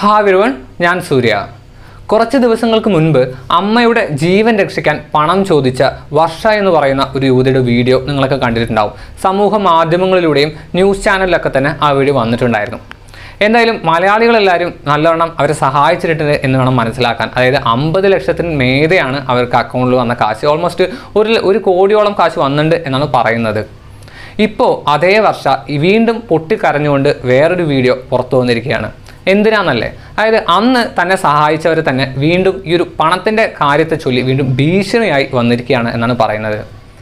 hi everyone ഞാൻ സൂര്യ കുറച്ച് ദിവസങ്ങൾക്ക് മുൻപ് അമ്മയുടെ ജീവൻ രക്ഷിക്കാൻ പണം ചോദിച്ച വർഷ എന്ന് പറയുന്ന ഒരു യുവതിയുടെ വീഡിയോ നിങ്ങളൊക്കെ കണ്ടിട്ടുണ്ടാവും സമൂഹ മാധ്യമങ്ങളിലൂടെയും ന്യൂസ് ചാനലിലൊക്കെ തന്നെ ആ വീഡിയോ വന്നിട്ടുണ്ടായിരുന്നു എന്തായാലും മലയാളികളെല്ലാവരും നല്ലവണ്ണം അവരെ സഹായിച്ചിട്ടുണ്ട് എന്ന് വേണം മനസ്സിലാക്കാൻ അതായത് അമ്പത് ലക്ഷത്തിന് മേതെയാണ് അവർക്ക് അക്കൗണ്ടിൽ വന്ന കാശ് ഓൾമോസ്റ്റ് ഒരു ഒരു കോടിയോളം കാശ് വന്നിട്ടുണ്ട് എന്നാണ് പറയുന്നത് ഇപ്പോൾ അതേ വർഷ ഈ വീണ്ടും പൊട്ടിക്കരഞ്ഞുകൊണ്ട് വേറൊരു വീഡിയോ പുറത്തു വന്നിരിക്കുകയാണ് എന്തിനാന്നല്ലേ അതായത് അന്ന് തന്നെ സഹായിച്ചവർ തന്നെ വീണ്ടും ഈ ഒരു പണത്തിൻ്റെ കാര്യത്തെ ചൊല്ലി വീണ്ടും ഭീഷണിയായി വന്നിരിക്കുകയാണ് എന്നാണ് പറയുന്നത്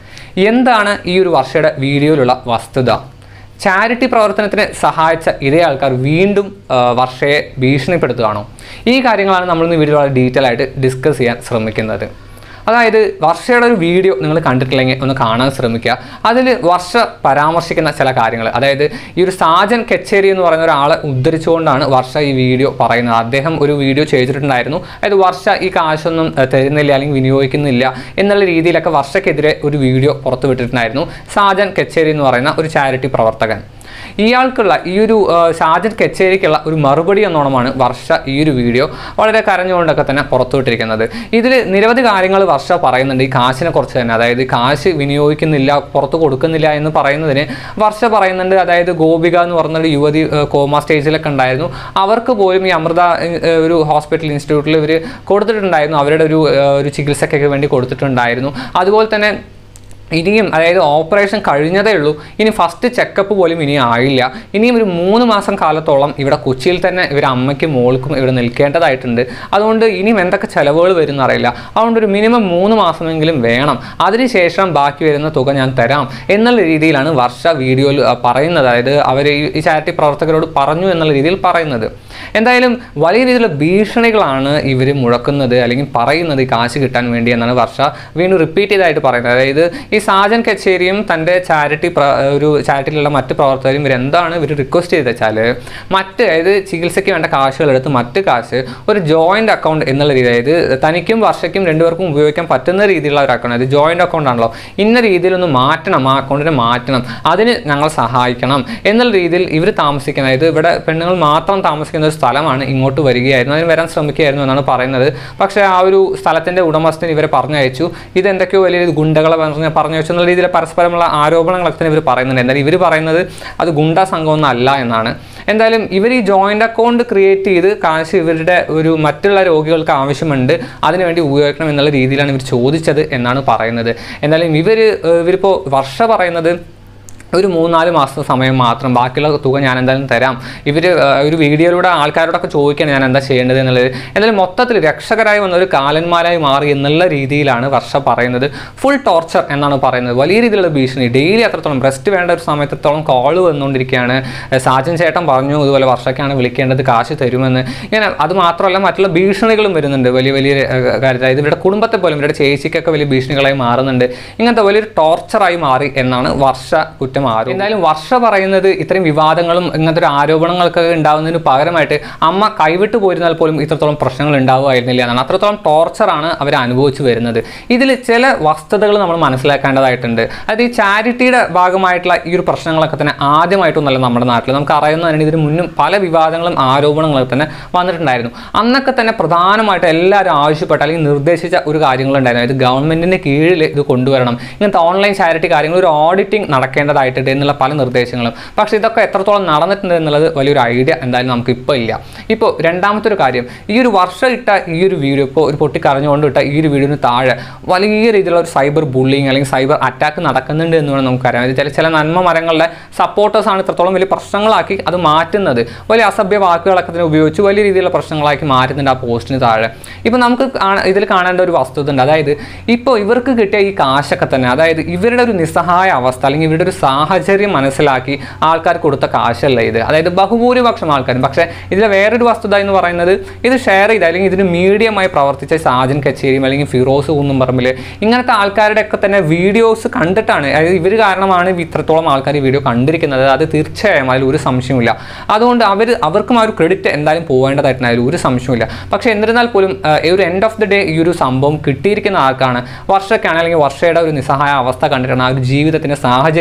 എന്താണ് ഈ ഒരു വർഷയുടെ വീഡിയോയിലുള്ള വസ്തുത ചാരിറ്റി പ്രവർത്തനത്തിന് സഹായിച്ച ഇതേ ആൾക്കാർ വീണ്ടും ആ, വർഷയെ ഭീഷണിപ്പെടുത്തുകയാണോ ഈ കാര്യങ്ങളാണ് നമ്മൾ ഇന്ന് വീഡിയോ വളരെ ഡീറ്റെയിൽ ആയിട്ട് ഡിസ്കസ് ചെയ്യാൻ ശ്രമിക്കുന്നത് അതായത് വർഷയുടെ ഒരു വീഡിയോ നിങ്ങൾ കണ്ടിട്ടില്ലെങ്കിൽ ഒന്ന് കാണാൻ ശ്രമിക്കുക അതിൽ വർഷ പരാമർശിക്കുന്ന ചില കാര്യങ്ങൾ അതായത് ഈ ഒരു സാജൻ കെച്ചേരി എന്ന് പറയുന്ന ഒരാളെ ഉദ്ധരിച്ചുകൊണ്ടാണ് വർഷ ഈ വീഡിയോ പറയുന്നത് അദ്ദേഹം ഒരു വീഡിയോ ചെയ്തിട്ടുണ്ടായിരുന്നു അതായത് വർഷ ഈ കാശൊന്നും ഏഹ്, തരുന്നില്ല അല്ലെങ്കിൽ വിനിയോഗിക്കുന്നില്ല എന്നുള്ള രീതിയിലൊക്കെ വർഷക്കെതിരെ ഒരു വീഡിയോ പുറത്തുവിട്ടിട്ടുണ്ടായിരുന്നു സാജൻ കെച്ചേരി എന്ന് പറയുന്ന ഒരു ചാരിറ്റി പ്രവർത്തകൻ ഇയാൾക്കുള്ള ഈ ഒരു ആ, ഷാജൻ കച്ചേരിക്കുള്ള ഒരു മറുപടി എന്നോണമാണ് വർഷ ഈ ഒരു വീഡിയോ വളരെ കരഞ്ഞുകൊണ്ടൊക്കെ തന്നെ പുറത്തുവിട്ടിരിക്കുന്നത് ഇതിൽ നിരവധി കാര്യങ്ങൾ വർഷ പറയുന്നുണ്ട് ഈ കാശിനെ കുറിച്ച് തന്നെ അതായത് കാശ് വിനിയോഗിക്കുന്നില്ല പുറത്ത് കൊടുക്കുന്നില്ല എന്ന് പറയുന്നതിന് വർഷ പറയുന്നുണ്ട് അതായത് ഗോപിക എന്ന് പറഞ്ഞ ഒരു യുവതി ആ, കോമ സ്റ്റേജിലൊക്കെ ഉണ്ടായിരുന്നു അവർക്ക് പോലും ഈ അമൃത ആ, ഒരു ഹോസ്പിറ്റൽ ഇൻസ്റ്റിറ്റ്യൂട്ടിൽ ഇവർ കൊടുത്തിട്ടുണ്ടായിരുന്നു അവരുടെ ഒരു ആ, ഒരു ചികിത്സയ്ക്കൊക്കെ വേണ്ടി കൊടുത്തിട്ടുണ്ടായിരുന്നു അതുപോലെ തന്നെ ഇനിയും അതായത് ഓപ്പറേഷൻ കഴിഞ്ഞതേ ഉള്ളൂ ഇനി ഫസ്റ്റ് ചെക്കപ്പ് പോലും ഇനി ആയില്ല ഇനിയും ഒരു മൂന്ന് മാസം കാലത്തോളം ഇവിടെ കൊച്ചിയിൽ തന്നെ ഇവർ അമ്മയ്ക്കും മോൾക്കും ഇവിടെ നിൽക്കേണ്ടതായിട്ടുണ്ട് അതുകൊണ്ട് ഇനിയും എന്തൊക്കെ ചിലവുകൾ വരും അറിയില്ല അതുകൊണ്ട് ഒരു മിനിമം മൂന്ന് മാസമെങ്കിലും വേണം അതിനുശേഷം ബാക്കി വരുന്ന തുക ഞാൻ തരാം എന്നുള്ള രീതിയിലാണ് വർഷ വീഡിയോയിൽ ആ, പറയുന്നത് അതായത് അവർ ഈ ചാരിറ്റി പ്രവർത്തകരോട് പറഞ്ഞു എന്നുള്ള രീതിയിൽ പറയുന്നത് എന്തായാലും വലിയ രീതിയിലുള്ള ഭീഷണികളാണ് ഇവർ മുഴക്കുന്നത് അല്ലെങ്കിൽ പറയുന്നത് ഈ കാശ് കിട്ടാൻ വേണ്ടി എന്നാണ് വർഷ വീണ്ടും റിപ്പീറ്റ് ചെയ്തായിട്ട് പറയുന്നത് അതായത് ഈ സാജൻ കച്ചേരിയും തൻ്റെ ചാരിറ്റി ഒരു ചാരിറ്റിയിലുള്ള മറ്റ് പ്രവർത്തകരും ഇവർ എന്താണ് ഇവർ റിക്വസ്റ്റ് ചെയ്ത് വെച്ചാൽ മറ്റ് അതായത് ചികിത്സയ്ക്ക് വേണ്ട കാശുകൾ എടുത്ത് മറ്റ് കാശ് ഒരു ജോയിൻ്റ് അക്കൗണ്ട് എന്നുള്ള രീതി അതായത് തനിക്കും വർഷയ്ക്കും രണ്ടുപേർക്കും ഉപയോഗിക്കാൻ പറ്റുന്ന രീതിയിലുള്ള ഒരു അക്കൗണ്ട് അതായത് ജോയിൻ്റ് അക്കൗണ്ട് ആണല്ലോ ഇന്ന രീതിയിലൊന്ന് മാറ്റണം ആ അക്കൗണ്ടിനെ മാറ്റണം അതിന് ഞങ്ങൾ സഹായിക്കണം എന്നുള്ള രീതിയിൽ ഇവർ താമസിക്കുന്ന അതായത് ഇവിടെ പെണ്ണുങ്ങൾ മാത്രം താമസിക്കുന്ന ഒരു സ്ഥലമാണ് ഇങ്ങോട്ട് വരികയായിരുന്നു അതിന് വരാൻ ശ്രമിക്കുകയായിരുന്നു എന്നാണ് പറയുന്നത് പക്ഷേ ആ ഒരു സ്ഥലത്തിൻ്റെ ഉടമസ്ഥൻ ഇവരെ പറഞ്ഞയച്ചു ഇത് എന്തൊക്കെയോ വലിയ ഗുണ്ടകളെ പറഞ്ഞ് പറഞ്ഞയച്ചു എന്നുള്ള രീതിയിൽ പരസ്പരമുള്ള ആരോപണങ്ങളൊക്കെ തന്നെ ഇവർ പറയുന്നുണ്ട് എന്തായാലും ഇവർ പറയുന്നത് അത് ഗുണ്ട സംഘമൊന്നും അല്ല എന്നാണ് എന്തായാലും ഇവർ ഈ ജോയിൻ്റ് അക്കൗണ്ട് ക്രിയേറ്റ് ചെയ്ത് കാശ് ഇവരുടെ ഒരു മറ്റുള്ള രോഗികൾക്ക് ആവശ്യമുണ്ട് അതിനുവേണ്ടി ഉപയോഗിക്കണം എന്നുള്ള രീതിയിലാണ് ഇവർ ചോദിച്ചത് എന്നാണ് പറയുന്നത് എന്തായാലും ഇവർ ഇവരിപ്പോൾ വർഷ പറയുന്നത് ഒരു മൂന്നാല് മാസം സമയം മാത്രം ബാക്കിയുള്ള തുക ഞാൻ എന്തായാലും തരാം ഇവർ ഒരു വീഡിയോയിലൂടെ ആൾക്കാരോടൊക്കെ ചോദിക്കുകയാണ് ഞാൻ എന്താ ചെയ്യേണ്ടത് എന്നുള്ളത് എന്തായാലും മൊത്തത്തിൽ രക്ഷകരായി വന്ന ഒരു കാലന്മാരായി മാറി എന്നുള്ള രീതിയിലാണ് വർഷ പറയുന്നത് ഫുൾ ടോർച്ചർ എന്നാണ് പറയുന്നത് വലിയ രീതിയിലുള്ള ഭീഷണി ഡെയിലി അത്രത്തോളം ബ്രസ്റ്റ് വേണ്ട ഒരു സമയത്തോളം കോൾ വന്നുകൊണ്ടിരിക്കുകയാണ് ഏഹ് സാജൻ ചേട്ടൻ പറഞ്ഞു ഇതുപോലെ വർഷയ്ക്കാണ് വിളിക്കേണ്ടത് കാശ് തരുമെന്ന് ഇങ്ങനെ അത് മാത്രമല്ല മറ്റുള്ള ഭീഷണികളും വരുന്നുണ്ട് വലിയ വലിയ ഏഹ്, കാര്യത്തിൽ അതായത് ഇവരുടെ കുടുംബത്തെ പോലും ഇവരുടെ ചേച്ചിക്കൊക്കെ വലിയ ഭീഷണികളായി മാറുന്നുണ്ട് ഇങ്ങനത്തെ വലിയൊരു ടോർച്ചറായി മാറി എന്നാണ് വർഷ കുറ്റം ആരും എന്തായാലും വർഷ പറയുന്നത് ഇത്രയും വിവാദങ്ങളും ഇങ്ങനത്തെ ഒരു ആരോപണങ്ങളൊക്കെ ഉണ്ടാകുന്നതിന് പകരമായിട്ട് അമ്മ കൈവിട്ട് പോയിരുന്നാൽ പോലും ഇത്രത്തോളം പ്രശ്നങ്ങൾ ഉണ്ടാവുമായിരുന്നില്ല എന്നാണ് അത്രത്തോളം ടോർച്ചറാണ് അവർ അനുഭവിച്ചു വരുന്നത് ഇതിൽ ചില വസ്തുതകൾ നമ്മൾ മനസ്സിലാക്കേണ്ടതായിട്ടുണ്ട് അതായത് ഈ ചാരിറ്റിയുടെ ഭാഗമായിട്ടുള്ള ഈ ഒരു പ്രശ്നങ്ങളൊക്കെ തന്നെ ആദ്യമായിട്ടൊന്നല്ല നമ്മുടെ നാട്ടിൽ നമുക്ക് അറിയുന്നതിന് ഇതിന് മുന്നും പല വിവാദങ്ങളും ആരോപണങ്ങളൊക്കെ തന്നെ വന്നിട്ടുണ്ടായിരുന്നു അന്നൊക്കെ തന്നെ പ്രധാനമായിട്ട് എല്ലാവരും ആവശ്യപ്പെട്ട അല്ലെങ്കിൽ നിർദ്ദേശിച്ച ഒരു കാര്യങ്ങളുണ്ടായിരുന്നു അതായത് ഗവൺമെന്റിന്റെ കീഴിൽ ഇത് കൊണ്ടുവരണം ഇങ്ങനത്തെ ഓൺലൈൻ ചാരിറ്റി കാര്യങ്ങൾ ഒരു ഓഡിറ്റിംഗ് നടക്കേണ്ടതായിട്ടുണ്ട് എന്നുള്ള പല നിർദ്ദേശങ്ങളും പക്ഷേ ഇതൊക്കെ എത്രത്തോളം നടന്നിട്ടുണ്ട് എന്നുള്ളത് വലിയൊരു ഐഡിയ എന്തായാലും നമുക്ക് ഇപ്പോൾ ഇല്ല ഇപ്പോൾ രണ്ടാമത്തെ ഒരു കാര്യം ഈ ഒരു വർഷം ഇട്ട ഈ ഒരു വീഡിയോ ഇപ്പോൾ ഒരു പൊട്ടിക്കറിഞ്ഞുകൊണ്ട് ഇട്ട ഈ ഒരു വീഡിയോന് താഴെ വലിയ രീതിയിലുള്ള ഒരു സൈബർ ബുള്ളിങ് അല്ലെങ്കിൽ സൈബർ അറ്റാക്ക് നടക്കുന്നുണ്ട് എന്ന് വേണം നമുക്കറിയാം അത് ചില ചില നന്മ മരങ്ങളുടെ സപ്പോർട്ടേഴ്സാണ് ഇത്രത്തോളം വലിയ പ്രശ്നങ്ങളാക്കി അത് മാറ്റുന്നത് വലിയ അസഭ്യ വാക്കുകളൊക്കെ തന്നെ ഉപയോഗിച്ച് വലിയ രീതിയിലുള്ള പ്രശ്നങ്ങളാക്കി മാറ്റുന്നുണ്ട് ആ പോസ്റ്റിന് താഴെ ഇപ്പോൾ നമുക്ക് കാണാ- ഇതിൽ കാണേണ്ട ഒരു വസ്തുത ഉണ്ട് അതായത് ഇപ്പോൾ ഇവർക്ക് കിട്ടിയ ഈ കാശൊക്കെ തന്നെ അതായത് ഇവരുടെ ഒരു നിസ്സഹായ അവസ്ഥ അല്ലെങ്കിൽ ഇവരുടെ ഒരു സാഹചര്യം മനസ്സിലാക്കി ആൾക്കാർ കൊടുത്ത കാശല്ല ഇത് അതായത് ബഹുഭൂരിപക്ഷം ആൾക്കാരും പക്ഷേ ഇതിലെ വേറൊരു വസ്തുത എന്ന് പറയുന്നത് ഇത് ഷെയർ ചെയ്ത അല്ലെങ്കിൽ ഇതിന് മീഡിയമായി പ്രവർത്തിച്ച സാജൻ കച്ചേരിയും അല്ലെങ്കിൽ ഫിറോസ് കുന്നും പറമ്പിൽ ഇങ്ങനത്തെ ആൾക്കാരുടെ ഒക്കെ തന്നെ വീഡിയോസ് കണ്ടിട്ടാണ് അതായത് ഇവർ കാരണമാണ് ഇത്രത്തോളം ആൾക്കാർ ഈ വീഡിയോ കണ്ടിരിക്കുന്നത് അത് തീർച്ചയായും അതിൽ ഒരു സംശയമില്ല അതുകൊണ്ട് അവർ അവർക്കും ആ ഒരു ക്രെഡിറ്റ് എന്തായാലും പോകേണ്ടതായിട്ടുണ്ട് അതിൽ ഒരു സംശയമില്ല പക്ഷേ എന്നിരുന്നാൽ പോലും ആ, ഈ ഒരു എൻഡ് ഓഫ് ദി ഡേ ഈ ഒരു സംഭവം കിട്ടിയിരിക്കുന്ന ആൾക്കാണ് വർഷക്കാണ് അല്ലെങ്കിൽ വർഷയുടെ ഒരു നിസ്സഹായ അവസ്ഥ കണ്ടിട്ടാണ് ആ ഒരു ജീവിതത്തിൻ്റെ സാഹചര്യം മനസ്സിലാക്കി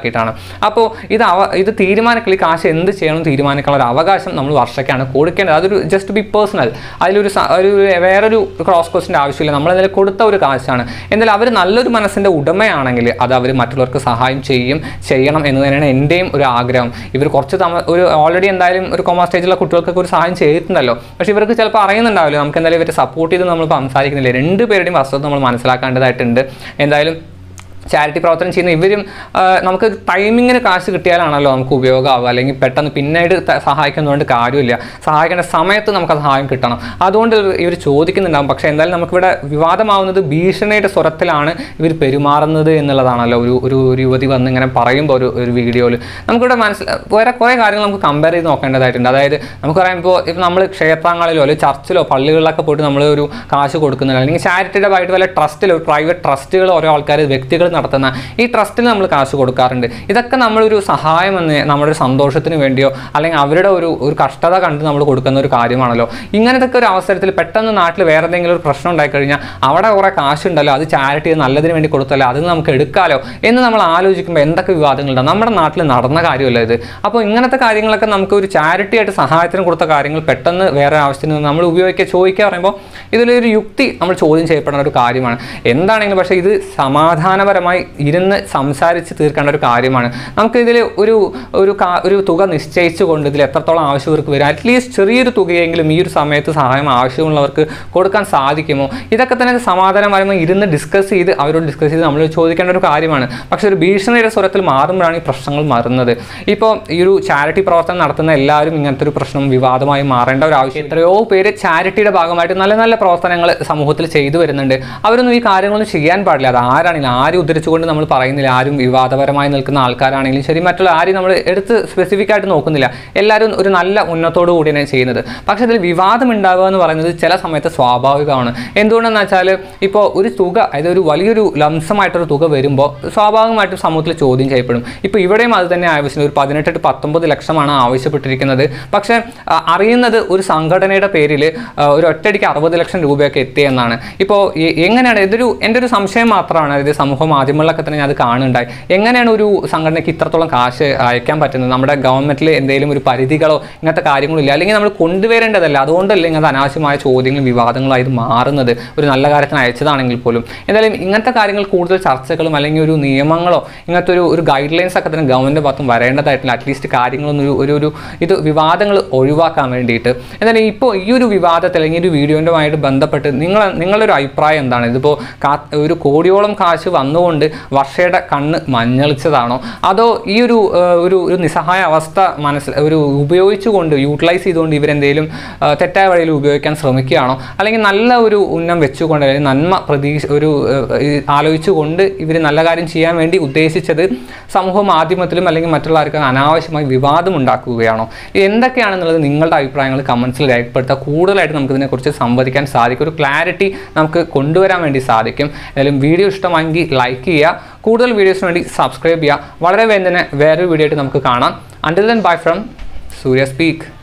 മനസ്സിലാക്കിയിട്ടാണ് അപ്പോൾ ഇത് അവ ഇത് തീരുമാനിക്കൽ ഈ കാശ് എന്ത് ചെയ്യണം എന്ന് തീരുമാനിക്കാനുള്ള ഒരു അവകാശം നമ്മൾ വർഷയ്ക്കാണ് കൊടുക്കേണ്ടത് അതൊരു ജസ്റ്റ് ബി പേഴ്സണൽ അതിലൊരു സ- ഒരു വേറൊരു ക്രോസ് കോസ്റ്റിൻ്റെ ആവശ്യമില്ല നമ്മൾ അതിൽ കൊടുത്ത ഒരു കാശാണ് എന്നാലും അവർ നല്ലൊരു മനസ്സിൻ്റെ ഉടമയാണെങ്കിൽ അത് അവർ മറ്റുള്ളവർക്ക് സഹായം ചെയ്യും ചെയ്യണം എന്ന് തന്നെയാണ് എൻ്റെയും ഒരു ആഗ്രഹം ഇവർ കുറച്ച് തമ ഒരു ഓൾറെഡി എന്തായാലും ഒരു കൊമ സ്റ്റേജിലുള്ള കുട്ടികൾക്കൊക്കെ ഒരു സഹായം ചെയ്തിട്ടുണ്ടല്ലോ പക്ഷേ ഇവർക്ക് ചിലപ്പോൾ അറിയുന്നുണ്ടാവില്ല നമുക്ക് എന്തായാലും ഇവരെ സപ്പോർട്ട് ചെയ്ത് നമ്മൾ സംസാരിക്കുന്നില്ല രണ്ട് പേരുടെയും വസ്തുത നമ്മൾ മനസ്സിലാക്കേണ്ടതായിട്ടുണ്ട് എന്തായാലും ചാരിറ്റി പ്രവർത്തനം ചെയ്യുന്ന ഇവരും ആ, നമുക്ക് ടൈമിങ്ങിന് കാശ് കിട്ടിയാലാണല്ലോ നമുക്ക് ഉപയോഗമാവുക അല്ലെങ്കിൽ പെട്ടെന്ന് പിന്നീട് ത- സഹായിക്കുന്നതുകൊണ്ട് കാര്യമില്ല സഹായിക്കേണ്ട സമയത്ത് നമുക്ക് ആ സഹായം കിട്ടണം അതുകൊണ്ട് ഇവർ ചോദിക്കുന്നുണ്ടാകും പക്ഷേ എന്തായാലും നമുക്കിവിടെ വിവാദമാവുന്നത് ഭീഷണിയുടെ സ്വരത്തിലാണ് ഇവർ പെരുമാറുന്നത് എന്നുള്ളതാണല്ലോ ഒരു ഒരു ഒരു യുവതി വന്ന് ഇങ്ങനെ പറയുമ്പോൾ ഒരു ഒരു വീഡിയോയിൽ നമുക്കിവിടെ മനസ്സിൽ വേറെ കുറേ കാര്യങ്ങൾ നമുക്ക് കമ്പയർ ചെയ്ത് നോക്കേണ്ടതായിട്ടുണ്ട് അതായത് നമുക്ക് പറയാം ഇപ്പോൾ ഇപ്പോൾ നമ്മൾ ക്ഷേത്രങ്ങളിലോ അല്ലെങ്കിൽ ചർച്ചിലോ പള്ളികളിലൊക്കെ പോയിട്ട് നമ്മൾ ഒരു കാശ് കൊടുക്കുന്നില്ല അല്ലെങ്കിൽ ചാരിറ്റിയുടെ ആയിട്ട് വല്ല ട്രസ്റ്റിലോ പ്രൈവറ്റ് ട്രസ്റ്റുകൾ ഓരോ ആൾക്കാർ വ്യക്തികൾ നടത്തുന്ന ഈ ട്രസ്റ്റിന് നമ്മൾ കാശ് കൊടുക്കാറുണ്ട് ഇതൊക്കെ നമ്മളൊരു സഹായം എന്ന് നമ്മുടെ ഒരു സന്തോഷത്തിന് വേണ്ടിയോ അല്ലെങ്കിൽ അവരുടെ ഒരു ഒരു കഷ്ടത കണ്ട് നമ്മൾ കൊടുക്കുന്ന ഒരു കാര്യമാണല്ലോ ഇങ്ങനത്തെ ഒരു അവസരത്തിൽ പെട്ടെന്ന് നാട്ടിൽ വേറെ എന്തെങ്കിലും ഒരു പ്രശ്നം ഉണ്ടായി കഴിഞ്ഞാൽ അവിടെ കുറേ കാശുണ്ടല്ലോ അത് ചാരിറ്റി നല്ലതിന് വേണ്ടി കൊടുത്തല്ലോ അത് നമുക്ക് എടുക്കാലോ എന്ന് നമ്മൾ ആലോചിക്കുമ്പോൾ എന്തൊക്കെ വിവാദങ്ങളുണ്ടാവും നമ്മുടെ നാട്ടിൽ നടന്ന കാര്യമല്ല ഇത് അപ്പോൾ ഇങ്ങനത്തെ കാര്യങ്ങളൊക്കെ നമുക്ക് ഒരു ചാരിറ്റി ആയിട്ട് സഹായത്തിന് കൊടുത്ത കാര്യങ്ങൾ പെട്ടെന്ന് വേറെ ആവശ്യത്തിന് നമ്മൾ ഉപയോഗിക്കുക ചോദിക്കുക പറയുമ്പോൾ ഇതിലൊരു യുക്തി നമ്മൾ ചോദ്യം ചെയ്യപ്പെടുന്ന ഒരു കാര്യമാണ് എന്താണെങ്കിലും പക്ഷേ ഇത് സമാധാനപരമായി ഇരുന്ന് സംസാരിച്ച് തീർക്കേണ്ട ഒരു കാര്യമാണ് നമുക്ക് ഇതിൽ ഒരു ഒരു കാ- ഒരു തുക നിശ്ചയിച്ചുകൊണ്ട് ഇതിൽ എത്രത്തോളം ആവശ്യം ഇവർക്ക് വരും അറ്റ്ലീസ്റ്റ് ചെറിയൊരു തുകയെങ്കിലും ഈ ഒരു സമയത്ത് സഹായം ആവശ്യമുള്ളവർക്ക് കൊടുക്കാൻ സാധിക്കുമോ ഇതൊക്കെ തന്നെ സമാധാനപരമായി ഇരുന്ന് ഡിസ്കസ് ചെയ്ത് അവരോട് ഡിസ്കസ് ചെയ്ത് നമ്മൾ ചോദിക്കേണ്ട ഒരു കാര്യമാണ് പക്ഷേ ഒരു ഭീഷണിയുടെ സ്വരത്തിൽ മാറുമ്പോഴാണ് ഈ പ്രശ്നങ്ങൾ മാറുന്നത് ഇപ്പോൾ ഈ ഒരു ചാരിറ്റി പ്രവർത്തനം നടത്തുന്ന എല്ലാവരും ഇങ്ങനത്തെ ഒരു പ്രശ്നം വിവാദമായി മാറേണ്ട ഒരു ആവശ്യം എത്രയോ പേര് ചാരിറ്റിയുടെ ഭാഗമായിട്ട് നല്ല നല്ല പ്രവർത്തനങ്ങൾ സമൂഹത്തിൽ ചെയ്തു വരുന്നുണ്ട് അവരൊന്നും ഈ കാര്യങ്ങളൊന്നും ചെയ്യാൻ പാടില്ല അത് ആരാണെങ്കിലും ആരും ഉദ്ധരിച്ചുകൊണ്ട് നമ്മൾ പറയുന്നില്ല ആരും വിവാദപരമായി നിൽക്കുന്ന ആൾക്കാരാണെങ്കിലും ശരി മറ്റുള്ള ആരും നമ്മൾ എടുത്ത് സ്പെസിഫിക് ആയിട്ട് നോക്കുന്നില്ല എല്ലാവരും ഒരു നല്ല ഉന്നത്തോടു കൂടിയാണ് ചെയ്യുന്നത് പക്ഷേ ഇതിൽ വിവാദം ഉണ്ടാവുക എന്ന് പറയുന്നത് ചില സമയത്ത് സ്വാഭാവികമാണ് എന്തുകൊണ്ടെന്ന് വെച്ചാൽ ഇപ്പോൾ ഒരു തുക അതായത് ഒരു വലിയൊരു ലംസമായിട്ടൊരു തുക വരുമ്പോൾ സ്വാഭാവികമായിട്ടും സമൂഹത്തിൽ ചോദ്യം ചെയ്യപ്പെടും ഇപ്പോൾ ഇവിടെയും അത് തന്നെ ആവശ്യം ഒരു പതിനെട്ട് to പത്തൊമ്പത് ലക്ഷമാണ് ആവശ്യപ്പെട്ടിരിക്കുന്നത് പക്ഷേ ആ, അറിയുന്നത് ഒരു സംഘടനയുടെ പേരിൽ ആ, ഒരു ഒറ്റയടിക്ക് അറുപത് ലക്ഷം രൂപയൊക്കെ എത്തിയെന്നാണ് ഇപ്പോൾ എ- എങ്ങനെയാണ് ഇതൊരു എൻ്റെ ഒരു സംശയം മാത്രമാണ് ഇത് സമൂഹ മാധ്യമങ്ങളിലൊക്കെ തന്നെ ഞാൻ അത് കാണുന്നുണ്ടായി എങ്ങനെയാണ് ഒരു സംഘടനയ്ക്ക് ഇത്രത്തോളം കാശ് അയക്കാൻ പറ്റുന്നത് നമ്മുടെ ഗവൺമെൻറ്റിൽ എന്തെങ്കിലും ഒരു പരിധികളോ ഇങ്ങനത്തെ കാര്യങ്ങളോ ഇല്ല അല്ലെങ്കിൽ നമ്മൾ കൊണ്ടുവരേണ്ടതല്ല അതുകൊണ്ടല്ലേ ഇങ്ങനത്തെ അനാവശ്യമായ ചോദ്യങ്ങളും വിവാദങ്ങളും ഇത് മാറുന്നത് ഒരു നല്ല കാര്യത്തിന് അയച്ചതാണെങ്കിൽ പോലും എന്തായാലും ഇങ്ങനത്തെ കാര്യങ്ങൾ കൂടുതൽ ചർച്ചകളും അല്ലെങ്കിൽ ഒരു നിയമങ്ങളോ ഇങ്ങനത്തെ ഒരു ഒരു ഗൈഡ് ലൈൻസ് ഒക്കെ തന്നെ ഗവൺമെൻറ് ഭാഗത്തും വരേണ്ടതായിട്ടില്ല അറ്റ്ലീസ്റ്റ് കാര്യങ്ങളൊന്നും ഒരു- ഒരു ഒരു ഇത് വിവാദങ്ങൾ ഒഴിവാക്കാൻ വേണ്ടിയിട്ട് എന്തായാലും ഇപ്പോൾ ഈ ഒരു വിവാദത്തിൽ അല്ലെങ്കിൽ ഈ ഒരു വീഡിയോൻ്റെമായിട്ട് ബന്ധപ്പെട്ട് നിങ്ങൾ നിങ്ങളുടെ ഒരു അഭിപ്രായം എന്താണ് ഇതിപ്പോൾ കാ ഒരു കോടിയോളം കാശ് വന്നുകൊണ്ട് വർഷയുടെ കണ്ണ് മഞ്ഞളിച്ചതാണോ അതോ ഈ ഒരു ഏഹ്, ഒരു ഒരു നിസ്സഹായ അവസ്ഥ മനസ്സിൽ ഒരു ഉപയോഗിച്ചുകൊണ്ട് യൂട്ടിലൈസ് ചെയ്തുകൊണ്ട് ഇവരെന്തെങ്കിലും ഏഹ്, തെറ്റായ വഴിയിൽ ഉപയോഗിക്കാൻ ശ്രമിക്കുകയാണോ അല്ലെങ്കിൽ നല്ല ഒരു ഉന്നം വെച്ചുകൊണ്ട് അല്ലെങ്കിൽ നന്മ പ്രതീക്ഷ ഒരു ഏഹ്, ഈ ആലോചിച്ചുകൊണ്ട് ഇവർ നല്ല കാര്യം ചെയ്യാൻ വേണ്ടി ഉദ്ദേശിച്ചത് സമൂഹ മാധ്യമത്തിലും അല്ലെങ്കിൽ മറ്റുള്ളവർക്ക് അനാവശ്യമായി വിവാദം ഉണ്ടാക്കുകയാണോ ഇത് എന്തൊക്കെയാണെന്നുള്ളത് നിങ്ങളുടെ അഭിപ്രായങ്ങൾ കമൻസിൽ രേഖപ്പെടുത്തുക കൂടുതലായിട്ട് നമുക്ക് ഇതിനെക്കുറിച്ച് സംവദിക്കാൻ സാധിക്കും ഒരു ക്ലാരിറ്റി നമുക്ക് കൊണ്ടുവരാൻ വേണ്ടി സാധിക്കും ഏതായാലും വീഡിയോ ഇഷ്ടമായെങ്കിൽ ലൈക്ക് ചെയ്യുക കൂടുതൽ വീഡിയോസിന് വേണ്ടി സബ്സ്ക്രൈബ് ചെയ്യുക വളരെ വേഗം തന്നെ വേറൊരു വീഡിയോ ആയിട്ട് നമുക്ക് കാണാം until then bye from Surya speak